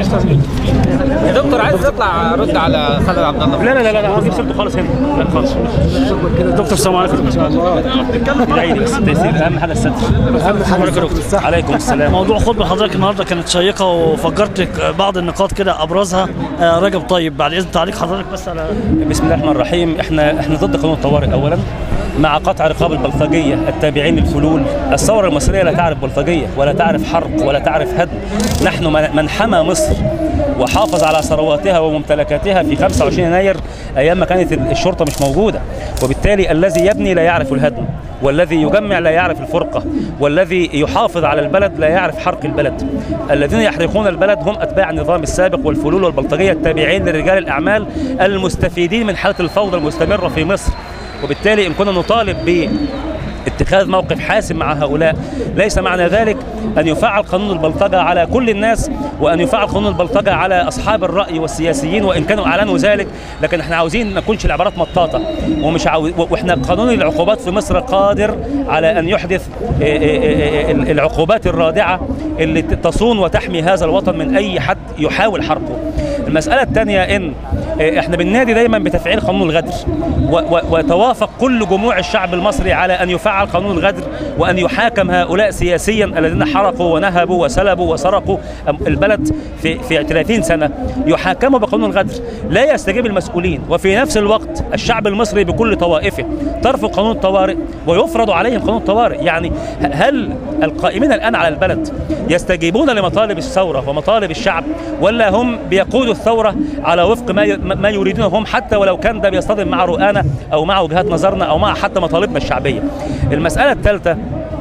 يا دكتور عايز تطلع رد على خالد عبد الله لا لا لا لا هجيب سيرته خالص هنا لا خالص دكتور السلام عليكم ان شاء الله ادعي لي بس تيسير اهم حاجه الستر اهم حاجه عليكم يا دكتور عليكم السلام موضوع خطبه حضرتك النهارده كانت شيقه وفجرت لك بعض النقاط كده ابرزها آه، رجب طيب بعد اذن تعليق حضرتك بس على بسم الله الرحمن الرحيم احنا احنا ضد قانون الطوارئ اولا مع قطع رقاب البلطجيه التابعين للفلول الثوره المصريه لا تعرف بلطجيه ولا تعرف حرق ولا تعرف هدم نحن من من حمى مصر وحافظ على ثرواتها وممتلكاتها في 25 يناير ايام ما كانت الشرطه مش موجوده وبالتالي الذي يبني لا يعرف الهدم والذي يجمع لا يعرف الفرقه والذي يحافظ على البلد لا يعرف حرق البلد الذين يحرقون البلد هم اتباع النظام السابق والفلول والبلطجيه التابعين لرجال الاعمال المستفيدين من حاله الفوضى المستمره في مصر وبالتالي ان كنا نطالب ب اتخاذ موقف حاسم مع هؤلاء ليس معنى ذلك أن يفعل قانون البلطجة على كل الناس وأن يفعل قانون البلطجة على أصحاب الرأي والسياسيين وإن كانوا أعلنوا ذلك لكن احنا عاوزين ما تكونش العبارات مطاطة ومش عاوز واحنا قانون العقوبات في مصر قادر على أن يحدث إيه إيه إيه العقوبات الرادعة اللي تصون وتحمي هذا الوطن من أي حد يحاول حرقه المسألة الثانية إن احنا بننادي دايما بتفعيل قانون الغدر و- و- وتوافق كل جموع الشعب المصري على ان يفعل قانون الغدر وان يحاكم هؤلاء سياسيا الذين حرقوا ونهبوا وسلبوا وسرقوا أم- البلد في في 30 سنه يحاكموا بقانون الغدر لا يستجيب المسؤولين وفي نفس الوقت الشعب المصري بكل طوائفه ترفض قانون الطوارئ ويفرض عليهم قانون الطوارئ يعني ه- هل القائمين الان على البلد يستجيبون لمطالب الثوره ومطالب الشعب ولا هم بيقودوا الثوره على وفق ما ي- ما يريدونه هم حتى ولو كان ده بيصطدم مع رؤانا او مع وجهات نظرنا او مع حتى مطالبنا الشعبيه. المساله الثالثه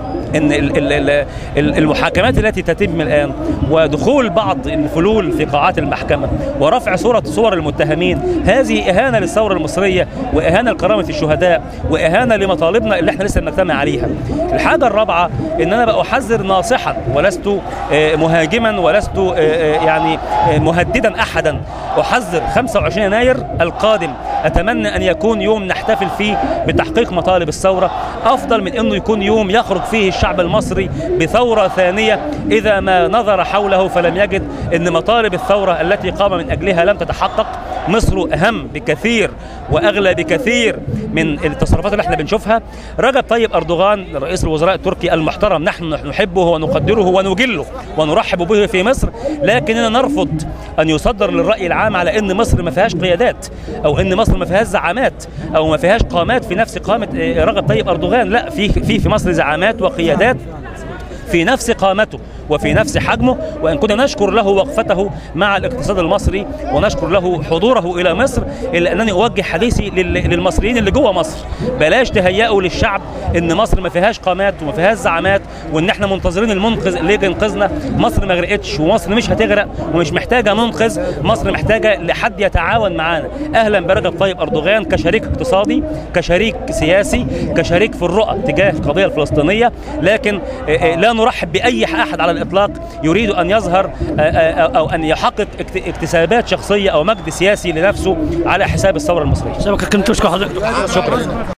ان ال- ال- ال- ال- المحاكمات التي تتم الان ودخول بعض الفلول في قاعات المحكمه ورفع صوره صور المتهمين هذه اهانه للثوره المصريه واهانه لكرامه الشهداء واهانه لمطالبنا اللي احنا لسه بنجتمع عليها. الحاجه الرابعه ان انا بأحذر ناصحا ولست آه، مهاجما ولست آه، آه، يعني آه، مهددا احدا احذر 25 يناير القادم اتمنى ان يكون يوم نحتفل فيه بتحقيق مطالب الثوره افضل من انه يكون يوم يخرج فيه الشعب المصري بثوره ثانيه اذا ما نظر حوله فلم يجد ان مطالب الثوره التي قام من اجلها لم تتحقق مصر اهم بكثير واغلى بكثير من التصرفات اللي احنا بنشوفها رجب طيب اردوغان رئيس الوزراء التركي المحترم نحن نحبه ونقدره ونجله ونرحب به في مصر لكننا نرفض ان يصدر للراي العام على ان مصر ما فيهاش قيادات او ان مصر ما فيهاش زعامات او ما فيهاش قامات في نفس قامه آه، رجب طيب اردوغان لا في في في مصر زعامات وقيادات في نفس قامته وفي نفس حجمه وان كنا نشكر له وقفته مع الاقتصاد المصري ونشكر له حضوره الى مصر الا انني اوجه حديثي لل- للمصريين اللي جوه مصر بلاش تهيئوا للشعب ان مصر ما فيهاش قامات وما فيهاش زعامات وان احنا منتظرين المنقذ اللي يجي ينقذنا مصر ما غرقتش ومصر مش هتغرق ومش محتاجه منقذ مصر محتاجه لحد يتعاون معانا اهلا برجب طيب اردوغان كشريك اقتصادي كشريك سياسي كشريك في الرؤى تجاه القضيه الفلسطينيه لكن آه، آه، لا نرحب باي احد على الاطلاق يريد ان يظهر آه، آه، او ان يحقق اكت- اكتسابات شخصيه او مجد سياسي لنفسه على حساب الثوره المصريه شبكه كنت تشكر حضرتك شكرا